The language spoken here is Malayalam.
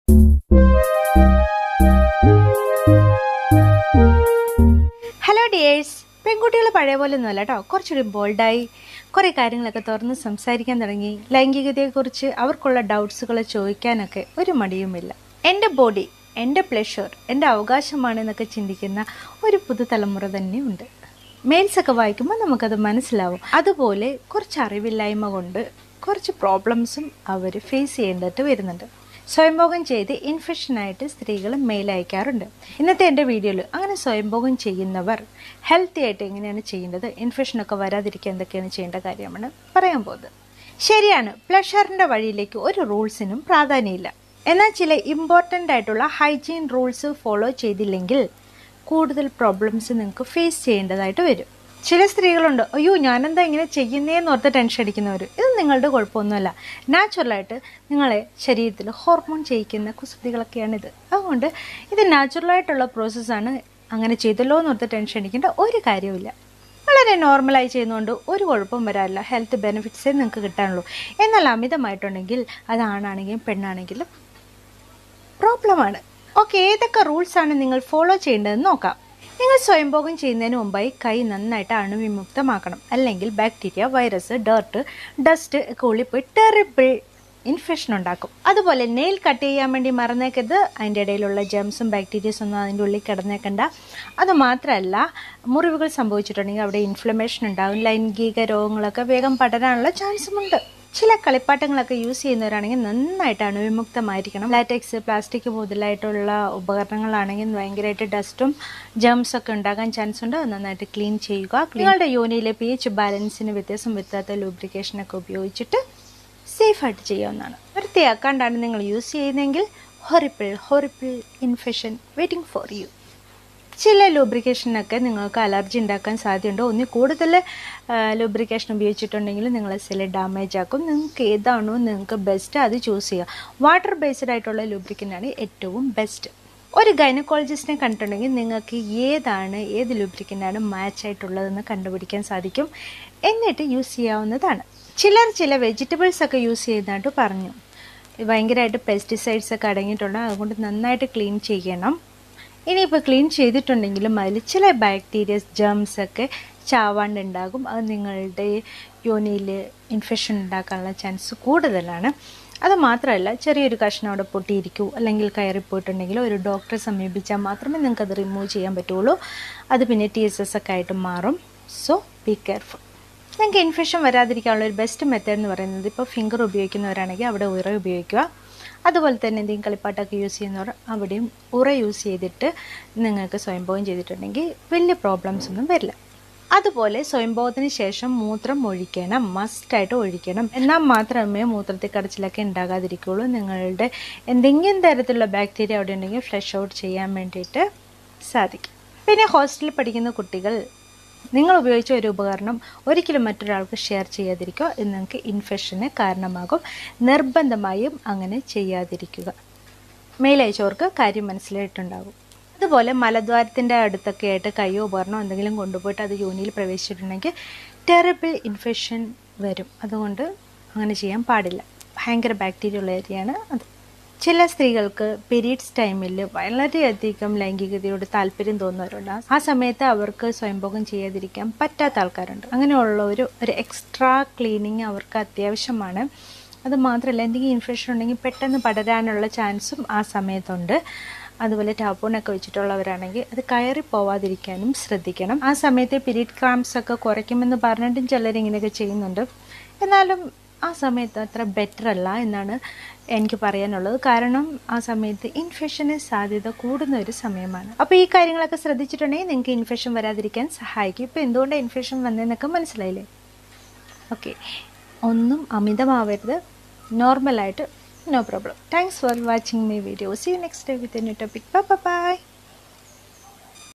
ഹലോ ഡിയേഴ്സ് പെൺകുട്ടികൾ പഴയ പോലെ ഒന്നുമല്ല കേട്ടോ കുറച്ചുകൂടി ബോൾഡായി കുറേ കാര്യങ്ങളൊക്കെ തുറന്ന് സംസാരിക്കാൻ തുടങ്ങി ലൈംഗികതയെക്കുറിച്ച് അവർക്കുള്ള ഡൗട്ട്സുകൾ ചോദിക്കാനൊക്കെ ഒരു മടിയുമില്ല എൻ്റെ ബോഡി എൻ്റെ പ്ലഷർ എൻ്റെ അവകാശമാണെന്നൊക്കെ ചിന്തിക്കുന്ന ഒരു പുതുതലമുറ തന്നെയുണ്ട് മെയിൽസൊക്കെ വായിക്കുമ്പോൾ നമുക്കത് മനസ്സിലാവും അതുപോലെ കുറച്ച് അറിവില്ലായ്മ കൊണ്ട് കുറച്ച് പ്രോബ്ലംസും അവർ ഫേസ് ചെയ്യേണ്ടിട്ട് വരുന്നുണ്ട് സ്വയംഭോഗം ചെയ്ത് ഇൻഫെക്ഷനായിട്ട് സ്ത്രീകൾ മെയിൽ അയക്കാറുണ്ട് ഇന്നത്തെ എൻ്റെ വീഡിയോയിൽ അങ്ങനെ സ്വയംഭോഗം ചെയ്യുന്നവർ ഹെൽത്തി ആയിട്ട് എങ്ങനെയാണ് ചെയ്യേണ്ടത് ഇൻഫെക്ഷനൊക്കെ വരാതിരിക്കാൻ എന്തൊക്കെയാണ് ചെയ്യേണ്ട കാര്യമാണ് പറയാൻ പോകുന്നത് ശരിയാണ് പ്ലഷറിൻ്റെ വഴിയിലേക്ക് ഒരു റൂൾസിനും പ്രാധാന്യമില്ല എന്നാൽ ചില ഇമ്പോർട്ടൻ്റ് ആയിട്ടുള്ള ഹൈജീൻ റൂൾസ് ഫോളോ ചെയ്തില്ലെങ്കിൽ കൂടുതൽ പ്രോബ്ലംസ് നിങ്ങൾക്ക് ഫേസ് ചെയ്യേണ്ടതായിട്ട് വരും ചില സ്ത്രീകളുണ്ട് അയ്യോ ഞാനെന്താ ഇങ്ങനെ ചെയ്യുന്നേന്ന് ഓർത്ത് ടെൻഷൻ അടിക്കുന്നവർ ഇത് നിങ്ങളുടെ കുഴപ്പമൊന്നുമല്ല നാച്ചുറലായിട്ട് നിങ്ങളെ ശരീരത്തിൽ ഹോർമോൺ ചെയ്യിക്കുന്ന കുസൃതികളൊക്കെയാണിത് അതുകൊണ്ട് ഇത് നാച്ചുറലായിട്ടുള്ള പ്രോസസ്സാണ് അങ്ങനെ ചെയ്തല്ലോ എന്ന് ഓർത്ത് ടെൻഷൻ അടിക്കേണ്ട ഒരു കാര്യമില്ല വളരെ നോർമലായി ചെയ്യുന്നതുകൊണ്ട് ഒരു കുഴപ്പം വരാറില്ല ഹെൽത്ത് ബെനിഫിറ്റ്സേ നിങ്ങൾക്ക് കിട്ടാനുള്ളൂ എന്നാൽ അമിതമായിട്ടുണ്ടെങ്കിൽ അത് ആണാണെങ്കിലും പെണ്ണാണെങ്കിലും പ്രോബ്ലമാണ് ഓക്കെ ഏതൊക്കെ റൂൾസാണ് നിങ്ങൾ ഫോളോ ചെയ്യേണ്ടതെന്ന് നോക്കാം നിങ്ങൾ സ്വയംഭോഗം ചെയ്യുന്നതിന് മുമ്പായി കൈ നന്നായിട്ട് അണുവിമുക്തമാക്കണം അല്ലെങ്കിൽ ബാക്ടീരിയ വൈറസ് ഡേർട്ട് ഡസ്റ്റ് ഒക്കെ ഉള്ളിപ്പോയി ടെറിബിൾ ഇൻഫെക്ഷൻ ഉണ്ടാക്കും അതുപോലെ നെയിൽ കട്ട് ചെയ്യാൻ വേണ്ടി മറന്നേക്കരുത് അതിൻ്റെ ഇടയിലുള്ള ജെംസും ബാക്ടീരിയസ് ഒന്നും അതിൻ്റെ ഉള്ളിൽ കിടന്നേക്കണ്ട അത് മാത്രമല്ല മുറിവുകൾ സംഭവിച്ചിട്ടുണ്ടെങ്കിൽ അവിടെ ഇൻഫ്ലമേഷൻ ഉണ്ടാകും ലൈംഗിക രോഗങ്ങളൊക്കെ വേഗം പടരാനുള്ള ചാൻസും ഉണ്ട് ചില കളിപ്പാട്ടങ്ങളൊക്കെ യൂസ് ചെയ്യുന്നവരാണെങ്കിൽ നന്നായിട്ട് അണുവിമുക്തമായിരിക്കണം ലാറ്റക്സ് പ്ലാസ്റ്റിക് മുതലായിട്ടുള്ള ഉപകരണങ്ങളാണെങ്കിൽ ഭയങ്കരമായിട്ട് ഡസ്റ്റും ജേംസ് ഒക്കെ ഉണ്ടാകാൻ ചാൻസ് ഉണ്ട് അത് നന്നായിട്ട് ക്ലീൻ ചെയ്യുക നിങ്ങളുടെ യോനിയിലെ പി എച്ച് ബാലൻസിന് വ്യത്യാസം വരുത്താത്ത ലൂബ്രിക്കേഷനൊക്കെ ഉപയോഗിച്ചിട്ട് സേഫായിട്ട് ചെയ്യാവുന്നതാണ് വൃത്തിയാക്കാണ്ടാണ് നിങ്ങൾ യൂസ് ചെയ്യുന്നതെങ്കിൽ horrible horrible infection waiting for you ചില ലൂബ്രിക്കേഷനൊക്കെ നിങ്ങൾക്ക് അലർജി ഉണ്ടാക്കാൻ സാധ്യതയുണ്ട് ഒന്നിൽ കൂടുതൽ ലൂബ്രിക്കേഷൻ ഉപയോഗിച്ചിട്ടുണ്ടെങ്കിൽ നിങ്ങളെ സെല്ല് ഡാമേജ് ആക്കും നിങ്ങൾക്ക് ഏതാണോ നിങ്ങൾക്ക് ബെസ്റ്റ് അത് ചൂസ് ചെയ്യുക വാട്ടർ ബേസ്ഡ് ആയിട്ടുള്ള ലൂബ്രിക്കൻ്റാണ് ഏറ്റവും ബെസ്റ്റ് ഒരു ഗൈനക്കോളജിസ്റ്റിനെ കണ്ടിട്ടുണ്ടെങ്കിൽ നിങ്ങൾക്ക് ഏതാണ് ഏത് ലൂബ്രിക്കൻ്റാണ് മാച്ച് ആയിട്ടുള്ളതെന്ന് കണ്ടുപിടിക്കാൻ സാധിക്കും എന്നിട്ട് യൂസ് ചെയ്യാവുന്നതാണ് ചിലർ ചില വെജിറ്റബിൾസ് ഒക്കെ യൂസ് ചെയ്യുന്നതായിട്ട് പറഞ്ഞു ഭയങ്കരമായിട്ട് പെസ്റ്റിസൈഡ്സ് ഒക്കെ അടങ്ങിയിട്ടുണ്ട് അതുകൊണ്ട് നന്നായിട്ട് ക്ലീൻ ചെയ്യണം ഇനിയിപ്പോൾ ക്ലീൻ ചെയ്തിട്ടുണ്ടെങ്കിലും അതിൽ ചില ബാക്ടീരിയസ് ജേംസ് ഒക്കെ ചാവാണ്ടുണ്ടാകും അത് നിങ്ങളുടെ യോനിയിൽ ഇൻഫെക്ഷൻ ഉണ്ടാക്കാനുള്ള ചാൻസ് കൂടുതലാണ് അത് മാത്രമല്ല ചെറിയൊരു കഷ്ണം അവിടെ പൊട്ടിയിരിക്കൂ അല്ലെങ്കിൽ കയറിപ്പോയിട്ടുണ്ടെങ്കിൽ ഒരു ഡോക്ടറെ സമീപിച്ചാൽ മാത്രമേ നിങ്ങൾക്ക് അത് റിമൂവ് ചെയ്യാൻ പറ്റുള്ളൂ അത് പിന്നെ ടി എസ് എസ് ഒക്കെ ആയിട്ട് മാറും സോ ബി കെയർഫുൾ നിങ്ങൾക്ക് ഇൻഫെക്ഷൻ വരാതിരിക്കാനുള്ള ഒരു ബെസ്റ്റ് മെത്തേഡ് എന്ന് പറയുന്നത് ഇപ്പോൾ ഫിംഗർ ഉപയോഗിക്കുന്നവരാണെങ്കിൽ അവിടെ ഉറ ഉപയോഗിക്കുക അതുപോലെ തന്നെ എന്തെങ്കിലും കളിപ്പാട്ടൊക്കെ യൂസ് ചെയ്യുന്നവർ അവിടെയും ഉറ യൂസ് ചെയ്തിട്ട് നിങ്ങൾക്ക് സ്വയംഭോഗം ചെയ്തിട്ടുണ്ടെങ്കിൽ വലിയ പ്രോബ്ലംസ് ഒന്നും വരില്ല അതുപോലെ സ്വയംഭോഗത്തിന് ശേഷം മൂത്രം ഒഴിക്കണം മസ്റ്റായിട്ട് ഒഴിക്കണം എന്നാൽ മാത്രമേ മൂത്രത്തിൽ കടച്ചിലൊക്കെ ഉണ്ടാകാതിരിക്കുകയുള്ളൂ നിങ്ങളുടെ എന്തെങ്കിലും തരത്തിലുള്ള ബാക്ടീരിയ അവിടെ ഉണ്ടെങ്കിൽ ഫ്ലഷ് ഔട്ട് ചെയ്യാൻ വേണ്ടിയിട്ട് സാധിക്കും പിന്നെ ഹോസ്റ്റലിൽ പഠിക്കുന്ന കുട്ടികൾ നിങ്ങൾ ഉപയോഗിച്ച ഒരു ഉപകരണം ഒരിക്കലും മറ്റൊരാൾക്ക് ഷെയർ ചെയ്യാതിരിക്കുക ഇത് നിങ്ങൾക്ക് ഇൻഫെക്ഷന് കാരണമാകും നിർബന്ധമായും അങ്ങനെ ചെയ്യാതിരിക്കുക മെയിൽ അയച്ചവർക്ക് കാര്യം മനസ്സിലായിട്ടുണ്ടാകും അതുപോലെ മലദ്വാരത്തിൻ്റെ അടുത്തൊക്കെ ആയിട്ട് കയ്യോ ഉപകരണമോ എന്തെങ്കിലും കൊണ്ടുപോയിട്ട് അത് യോനിയിൽ പ്രവേശിച്ചിട്ടുണ്ടെങ്കിൽ ടെറബിൾ ഇൻഫെക്ഷൻ വരും അതുകൊണ്ട് അങ്ങനെ ചെയ്യാൻ പാടില്ല ഭയങ്കര ബാക്ടീരിയ ഉള്ള ഏരിയയാണ് അത് ചില സ്ത്രീകൾക്ക് പീരീഡ്സ് ടൈമിൽ വളരെയധികം ലൈംഗികതയോട് താല്പര്യം തോന്നുന്നവരുണ്ട് ആ സമയത്ത് അവർക്ക് സ്വയംഭോഗം ചെയ്യാതിരിക്കാൻ പറ്റാത്ത ആൾക്കാരുണ്ട് അങ്ങനെയുള്ള ഒരു ഒരു എക്സ്ട്രാ ക്ലീനിങ് അവർക്ക് അത്യാവശ്യമാണ് അത് മാത്രമല്ല എന്തെങ്കിലും ഇൻഫെക്ഷൻ ഉണ്ടെങ്കിൽ പെട്ടെന്ന് പടരാനുള്ള ചാൻസും ആ സമയത്തുണ്ട് അതുപോലെ ടാപ്പോണൊക്കെ വെച്ചിട്ടുള്ളവരാണെങ്കിൽ അത് കയറി പോവാതിരിക്കാനും ശ്രദ്ധിക്കണം ആ സമയത്ത് പീരീഡ് ക്രാംസ് ഒക്കെ കുറയ്ക്കുമെന്ന് പറഞ്ഞിട്ടും ചിലർ ഇങ്ങനെയൊക്കെ ചെയ്യുന്നുണ്ട് എന്നാലും ആ സമയത്ത് അത്ര ബെറ്റർ അല്ല എന്നാണ് എനിക്ക് പറയാനുള്ളത് കാരണം ആ സമയത്ത് ഇൻഫെക്ഷന് സാധ്യത കൂടുന്ന ഒരു സമയമാണ് അപ്പോൾ ഈ കാര്യങ്ങളൊക്കെ ശ്രദ്ധിച്ചിട്ടുണ്ടെങ്കിൽ നിങ്ങൾക്ക് ഇൻഫെക്ഷൻ വരാതിരിക്കാൻ സഹായിക്കും ഇപ്പോൾ എന്തുകൊണ്ടാണ് ഇൻഫെക്ഷൻ വന്നതെന്നൊക്കെ മനസ്സിലായില്ലേ ഓക്കെ ഒന്നും അമിതമാവരുത് നോർമലായിട്ട് no problem thanks for watching my video see you next day with a new topic bye by